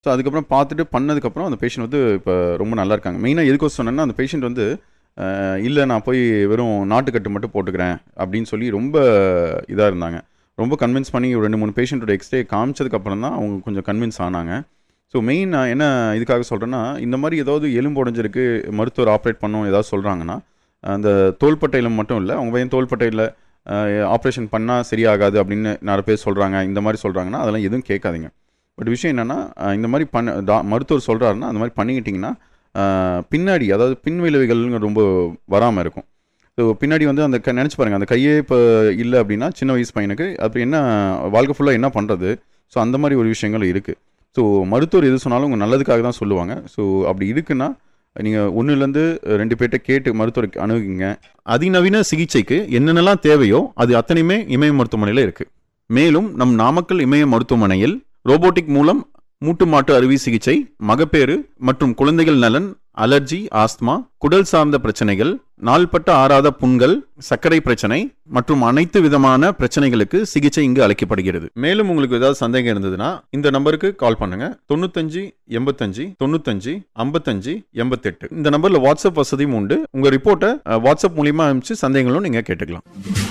so அதுக்கப்புறம் பார்த்துட்டு பண்ணதுக்கப்புறம் அந்த பேஷண்ட் வந்து இப்போ ரொம்ப நல்லா இருக்காங்க மெயினாக எதுக்கு சொன்னேன்னா அந்த பேஷண்ட் வந்து இல்லை நான் போய் வெறும் நாட்டுக்கட்டு மட்டும் போட்டுக்கிறேன் அப்படின்னு சொல்லி ரொம்ப இதாக இருந்தாங்க ரொம்ப கன்வின்ஸ் பண்ணி ஒரு ரெண்டு மூணு பேஷண்ட்டோட எக்ஸ்ரே காமிச்சதுக்கப்புறம் தான் அவங்க கொஞ்சம் கன்வின்ஸ் ஆனாங்க ஸோ மெயின் நான் என்ன இதுக்காக சொல்கிறேன்னா இந்த மாதிரி ஏதாவது எலும்பு உடஞ்சிருக்கு மருத்துவர் ஆப்ரேட் பண்ணோம் ஏதாவது சொல்கிறாங்கன்னா அந்த தோள்பட்டையில் மட்டும் இல்லை அவங்க பையன் தோள்பட்டையில் ஆப்ரேஷன் பண்ணால் சரியாகாது அப்படின்னு நிறைய பேர் சொல்கிறாங்க இந்த மாதிரி சொல்கிறாங்கன்னா அதெல்லாம் எதுவும் கேட்காதீங்க பட் விஷயம் என்னென்னா இந்த மாதிரி பண்ண டா மருத்துவர் சொல்கிறாருன்னா அந்த மாதிரி பண்ணிக்கிட்டிங்கன்னா அஹ், பின்னாடி அதாவது பின் விளைவுகள்ங்க ரொம்ப வராமல் இருக்கும் ஸோ பின்னாடி வந்து அந்த க நினச்சி பாருங்கள் அந்த கையே இப்போ இல்லை அப்படின்னா சின்ன வயசு பையனுக்கு அப்படி என்ன வாழ்க்கை ஃபுல்லாக என்ன பண்ணுறது ஸோ அந்த மாதிரி ஒரு விஷயங்கள் இருக்குது ஸோ மருத்துவர் எது சொன்னாலும் உங்கள் நல்லதுக்காக தான் சொல்லுவாங்க ஸோ அப்படி இருக்குன்னா நீங்கள் ஒன்றுலேருந்து ரெண்டு பேர்கிட்ட கேட்டு மருத்துவருக்கு அணுகுங்க அதிநவீன சிகிச்சைக்கு என்னென்னலாம் தேவையோ அது அத்தனையுமே இமய மருத்துவமனையில் இருக்குது மேலும் நம் நாமக்கல் இமய மருத்துவமனையில் ரோபோட்டிக் மூலம் மூட்டு மாட்டு அறுவை சிகிச்சை மகப்பேறு மற்றும் குழந்தைகள் நலன் அலர்ஜி ஆஸ்துமா குடல் சார்ந்த பிரச்சனைகள் நாள்பட்ட ஆறாத புண்கள் சர்க்கரை பிரச்சனை மற்றும் அனைத்து விதமான பிரச்சனைகளுக்கு சிகிச்சை இங்கு அளிக்கப்படுகிறது மேலும் உங்களுக்கு ஏதாவது சந்தேகம் இருந்ததுன்னா இந்த நம்பருக்கு கால் பண்ணுங்க தொண்ணூத்தஞ்சு எண்பத்தஞ்சு தொண்ணூத்தஞ்சு ஐம்பத்தஞ்சு எண்பத்தெட்டு இந்த நம்பர்ல வாட்ஸ்அப் வசதியும் உண்டு உங்க ரிப்போர்ட்டை அஹ், வாட்ஸ்அப் மூலியமா அனுப்பிச்சு சந்தேகங்களும் நீங்க கேட்டுக்கலாம்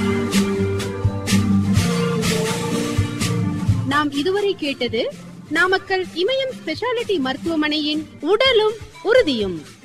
நாம் இதுவரை கேட்டது நாமக்கல் இமயம் ஸ்பெஷாலிட்டி மருத்துவமனையின் உடலும் உறுதியும்